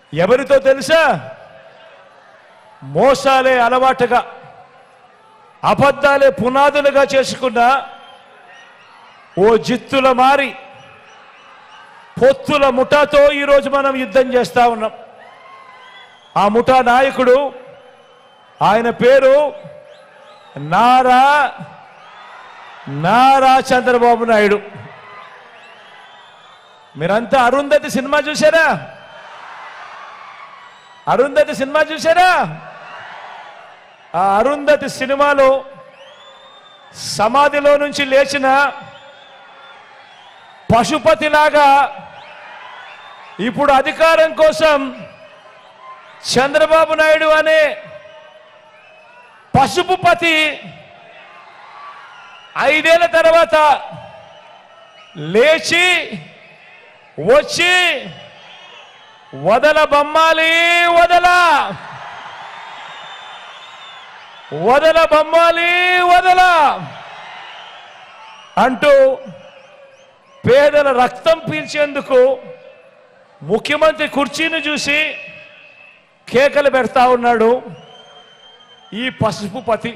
ఎవరితో తెలుసా మోసాలే అలవాటుగా అబద్ధాలే పునాదులుగా చేసుకున్న ఓ జిత్తుల మారి పొత్తుల ముఠాతో ఈరోజు మనం యుద్ధం చేస్తా ఉన్నాం ఆ ముఠా నాయకుడు ఆయన పేరు నారా నారా చంద్రబాబు నాయుడు మీరంతా అరుంధతి సినిమా చూసారా అరుంధతి సినిమా చూసారా ఆ అరుంధతి సినిమాలో సమాధిలో నుంచి లేచిన పశుపతిలాగా ఇప్పుడు అధికారం కోసం చంద్రబాబు నాయుడు అనే పసుపుపతి ఐదేళ్ల తర్వాత లేచి వచ్చి వదల బొమ్మాలి వదల వదల బొమ్మాలి వదల అంటూ పేదల రక్తం పీల్చేందుకు ముఖ్యమంత్రి కుర్చీని చూసి కేకలు పెడతా ఉన్నాడు ఈ పసుపు పతి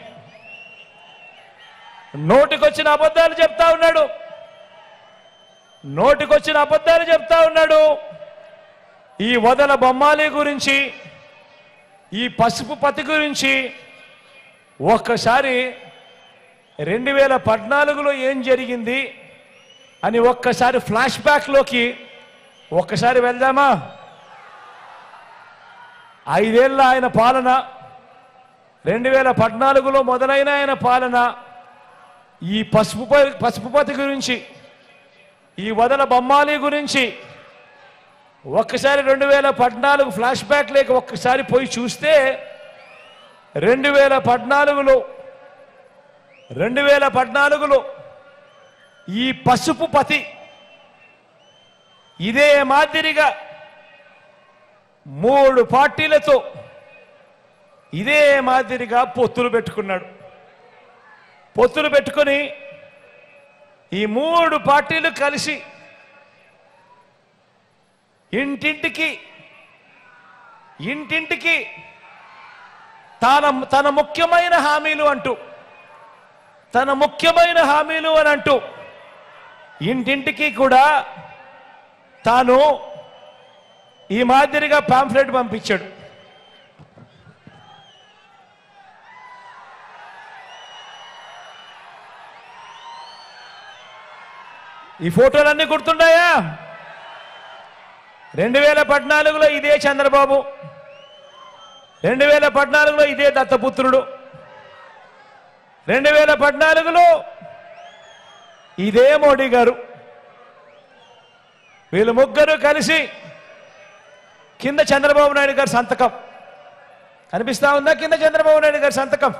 నోటికొచ్చిన అబద్ధాలు చెప్తా ఉన్నాడు నోటికొచ్చిన అబద్ధాలు చెప్తా ఉన్నాడు ఈ వదల బొమ్మాలి గురించి ఈ పసుపు పతి గురించి ఒక్కసారి రెండు వేల పద్నాలుగులో ఏం జరిగింది అని ఒక్కసారి ఫ్లాష్ బ్యాక్లోకి ఒక్కసారి వెళ్దామా ఐదేళ్ల ఆయన పాలన రెండు వేల పద్నాలుగులో మొదలైన ఆయన పాలన ఈ పసుపు ప- పసుపుపతి గురించి ఈ వదల బొమ్మాలి గురించి ఒక్కసారి రెండు వేల పద్నాలుగు ఫ్లాష్ బ్యాక్ లేక ఒక్కసారి పోయి చూస్తే రెండు వేల పద్నాలుగులో రెండు వేల పద్నాలుగులో ఈ పసుపు పతి ఇదే మాదిరిగా మూడు పార్టీలతో ఇదే మాదిరిగా పొత్తులు పెట్టుకున్నాడు పొత్తులు పెట్టుకొని ఈ మూడు పార్టీలు కలిసి ఇంటింటికి ఇంటింటికి తన తన ముఖ్యమైన హామీలు అంటూ తన ముఖ్యమైన హామీలు అని అంటూ ఇంటింటికి కూడా తాను ఈ మాదిరిగా పాంఫ్లెట్ పంపించాడు ఈ ఫోటోలన్నీ గుర్తున్నాయా రెండు వేల పద్నాలుగులో ఇదే చంద్రబాబు రెండు వేల పద్నాలుగులో ఇదే దత్తపుత్రుడు రెండు వేల పద్నాలుగులో ఇదే మోడీ గారు వీళ్ళు ముగ్గురు కలిసి కింద చంద్రబాబు నాయుడు గారి సంతకం కనిపిస్తా ఉందా కింద చంద్రబాబు నాయుడు గారి సంతకం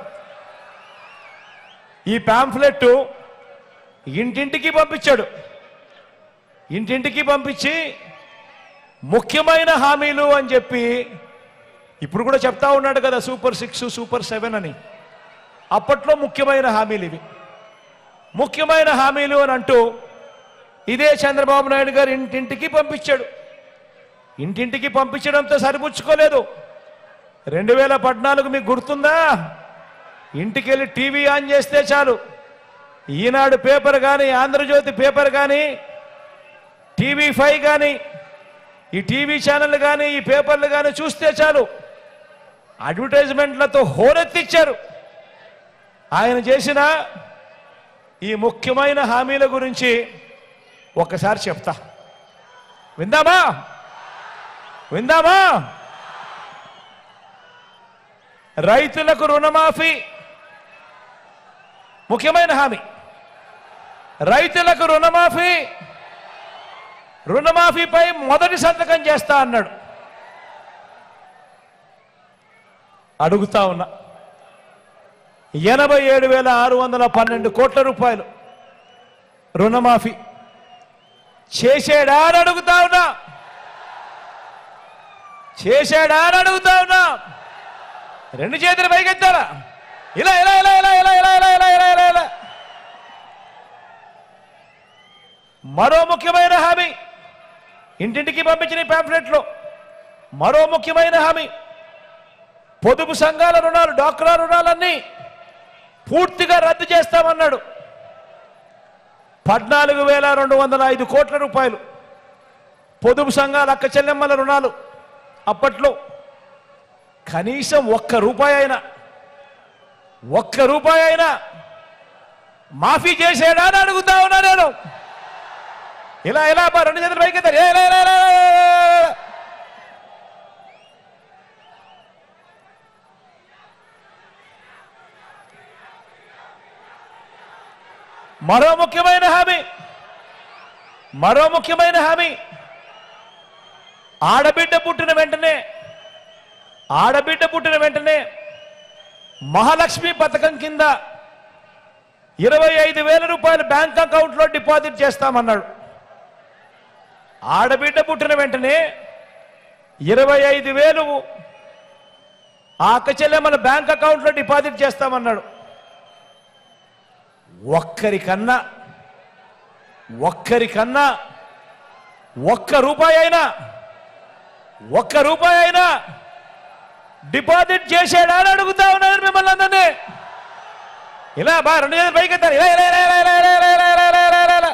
ఈ పాంఫ్లెట్ ఇంటింటికి పంపించాడు ఇంటింటికి పంపించి ముఖ్యమైన హామీలు అని చెప్పి ఇప్పుడు కూడా చెప్తా ఉన్నాడు కదా సూపర్ సిక్స్ సూపర్ సెవెన్ అని అప్పట్లో ముఖ్యమైన హామీలు ఇవి ముఖ్యమైన హామీలు అని అంటూ ఇదే చంద్రబాబు నాయుడు గారు ఇంటింటికి పంపించాడు ఇంటింటికి పంపించడంతో సరిపుచ్చుకోలేదు రెండు వేల పద్నాలుగు మీకు గుర్తుందా ఇంటికి వెళ్ళి టీవీ ఆన్ చేస్తే చాలు ఈనాడు పేపర్ కానీ ఆంధ్రజ్యోతి పేపర్ కానీ టీవీ ఫైవ్ కానీ ఈ టీవీ ఛానల్ కానీ ఈ పేపర్లు కానీ చూస్తే చాలు అడ్వర్టైజ్మెంట్లతో హోరెత్తిచ్చారు ఆయన చేసిన ఈ ముఖ్యమైన హామీల గురించి ఒకసారి చెప్తా విందామా విందామా రైతులకు రుణమాఫీ ముఖ్యమైన హామీ రైతులకు రుణమాఫీ రుణమాఫీపై మొదటి సంతకం చేస్తా అన్నాడు అడుగుతా ఉన్నా ఎనభై ఏడు వేల ఆరు వందల పన్నెండు కోట్ల రూపాయలు రుణమాఫీ చేసాడా అని అడుగుతా ఉన్నా చేశాడా అని అడుగుతా ఉన్నా రెండు చేతులు పైకెత్తారా ఇలా ఇలా ఇలా ఇలా ఇలా ఇలా ఇలా ఇలా ఇలా ఇలా ఇలా మరో ముఖ్యమైన హామీ ఇంటింటికి పంపించిన ఈ పాంఫ్లెట్లో మరో ముఖ్యమైన హామీ పొదుపు సంఘాల రుణాలు డాక్రా రుణాలన్నీ పూర్తిగా రద్దు చేస్తామన్నాడు పద్నాలుగు వేల రెండు వందల ఐదు కోట్ల రూపాయలు పొదుపు సంఘాల అక్క చెల్లెమ్మల రుణాలు అప్పట్లో కనీసం ఒక్క రూపాయి అయినా ఒక్క రూపాయి అయినా మాఫీ చేసాడా అని అడుగుతా ఉన్నా నేను ఇలా ఇలా అబ్బా, రెండు చేతులు పైకి ఎత్తారు. ఏ, ఇలా, ఇలా, ఇలా, ఇలా, ఇలా. మరో ముఖ్యమైన హామీ మరో ముఖ్యమైన హామీ ఆడబిడ్డ పుట్టిన వెంటనే ఆడబిడ్డ పుట్టిన వెంటనే మహాలక్ష్మి పథకం కింద ఇరవై ఐదు వేల రూపాయలు బ్యాంక్ అకౌంట్లో డిపాజిట్ చేస్తామన్నాడు ఆడబిడ్డ పుట్టిన వెంటనే ఇరవై ఐదు వేలు ఆ అక్క చెల్లెమ్మల బ్యాంక్ అకౌంట్లో డిపాజిట్ చేస్తామన్నాడు ఒక్కరికన్నా ఒక్కరికన్నా ఒక్క రూపాయి అయినా ఒక్క రూపాయి అయినా డిపాజిట్ చేసాడా అని అడుగుతా ఉన్నాను మిమ్మల్ని అందరినీ ఇలా బా రెండు చేతులు పైకి ఎత్తారు. ఇలా ఇలా ఇలా ఇలా ఇలా ఇలా ఇలా ఇలా ఇలా ఇలా ఇలా ఇలా ఇలా.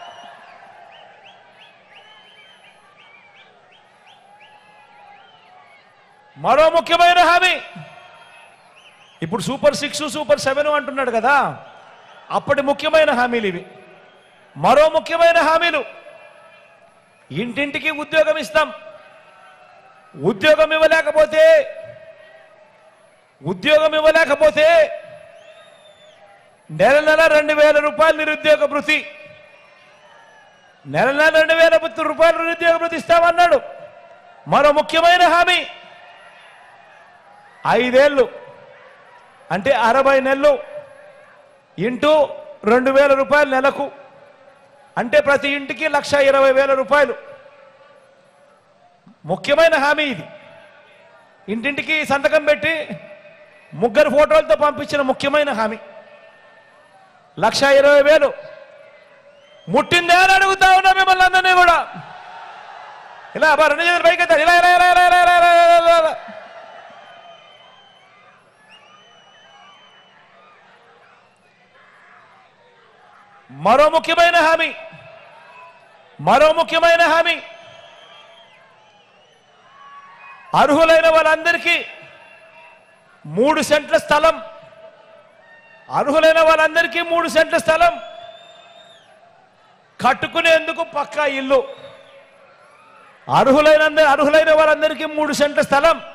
మరో ముఖ్యమైన హామీ ఇప్పుడు సూపర్ సిక్స్ సూపర్ సెవెన్ అంటున్నాడు కదా అప్పటి ముఖ్యమైన హామీలు ఇవి మరో ముఖ్యమైన హామీలు ఇంటింటికి ఉద్యోగం ఇస్తాం ఉద్యోగం ఇవ్వలేకపోతే ఉద్యోగం ఇవ్వలేకపోతే నెల నెల రెండు వేల రూపాయలు నిరుద్యోగ భృతి నెల నెల రెండు వేల రూపాయలు నిరుద్యోగ భృతి ఇస్తామన్నాడు మరో ముఖ్యమైన హామీ ఐదేళ్ళు అంటే అరవై నెలలు ఇంటూ రెండు వేల రూపాయలు నెలకు అంటే ప్రతి ఇంటికి లక్ష ఇరవై వేల రూపాయలు ముఖ్యమైన హామీ ఇది ఇంటింటికి సంతకం పెట్టి ముగ్గురు ఫోటోలతో పంపించిన ముఖ్యమైన హామీ లక్ష ఇరవై వేలు ముట్టిందే అని అడుగుతా ఉన్నా మిమ్మల్ని అందరినీ కూడా ఇలా అబ్బా రెండు చేతులు పైకి ఎత్తారు. ఇలా ఇలా ఇలా ఇలా ఇలా ఇలా ఇలా ఇలా ఇలా. మరో ముఖ్యమైన హామీ మరో ముఖ్యమైన హామీ అర్హులైన వాళ్ళందరికీ మూడు సెంట్ల స్థలం అర్హులైన వాళ్ళందరికీ మూడు సెంట్ల స్థలం కట్టుకునేందుకు పక్కా ఇల్లు అర్హులైన అర్హులైన వాళ్ళందరికీ మూడు సెంట్ల స్థలం